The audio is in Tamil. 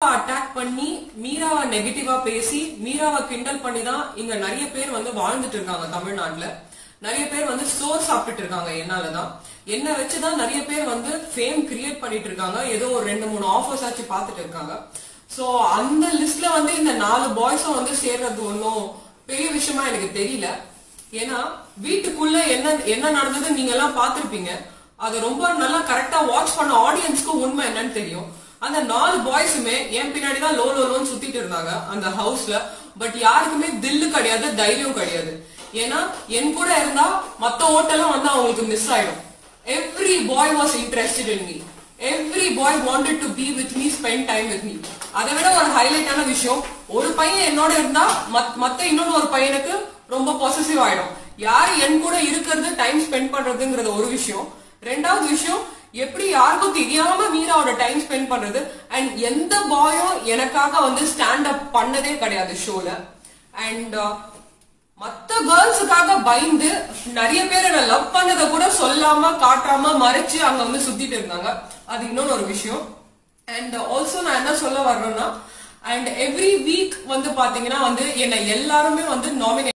அட்டாக் பண்ணி மீராவை நெகட்டிவா பேசி மீராவை கிண்டல் பண்ணி தான் இங்க நிறைய பேர் வந்து வாழ்ந்துட்டு இருக்காங்க தமிழ்நாட்டுல நிறைய பேர் வந்து சோர் சாப்பிட்டுட்டு இருக்காங்க என்னாலதான் என்ன வச்சுதான் நிறைய பேர் வந்து ஃபேம் கிரியேட் பண்ணிட்டு இருக்காங்க ஏதோ ஒரு ரெண்டு மூணு ஆஃபர்ஸ் ஆச்சு பார்த்துட்டு இருக்காங்க சோ அந்த லிஸ்ட்ல வந்து இந்த நாலு பாய்ஸும் வந்து சேர்றது ஒன்றும் பெரிய விஷயமா எனக்கு தெரியல ஏன்னா வீட்டுக்குள்ள என்ன என்ன நடந்தது நீங்க எல்லாம் பார்த்திருப்பீங்க அது ரொம்ப நல்லா கரெக்டா வாட்ச் பண்ண ஆடியன்ஸ்க்கு உண்மை என்னன்னு தெரியும் அந்த நாலு பாய்ஸுமே என் பின்னாடி தான் லோ லோ லோன்னு சுத்திட்டு இருந்தாங்க அந்த ஹவுஸ்ல பட் யாருக்குமே தில்லு கிடையாது தைரியம் கிடையாது ஏன்னா என் கூட இருந்தா மத்த ஓட்டெல்லாம் வந்து அவங்களுக்கு மிஸ் ஆயிடும் every boy was interested in me every boy wanted to be with me spend time with me அதை விட ஒரு ஹைலைட்டான விஷயம் ஒரு பையன் என்னோட இருந்தா மத்- மத்த இன்னொரு ஒரு பையனுக்கு ரொம்ப பொசசிவ் ஆயிடும் யார் என் கூட இருக்கிறது டைம் ஸ்பெண்ட் பண்றதுங்கிறது ஒரு விஷயம் ரெண்டாவது விஷயம் எப்படி யாருக்கும் தெரியாம மீராவோட டைம் ஸ்பெண்ட் பண்றது அண்ட் எந்த பாயும் எனக்காக வந்து ஸ்டாண்ட் அப் பண்ணதே கிடையாது ஷோல அண்ட் மத்த கேர்ள்ஸுக்காக பயந்து நிறைய பேர் என்ன லவ் பண்ணதை கூட சொல்லாம காட்டாம மறைச்சு அங்க வந்து சுத்திட்டு இருந்தாங்க அது இன்னொன்னு ஒரு விஷயம் அண்ட் ஆல்சோ நான் என்ன சொல்ல வர்றேன்னா அண்ட் எவ்ரி வீக் வந்து பாத்தீங்கன்னா வந்து என்ன எல்லாருமே வந்து நாமினேட்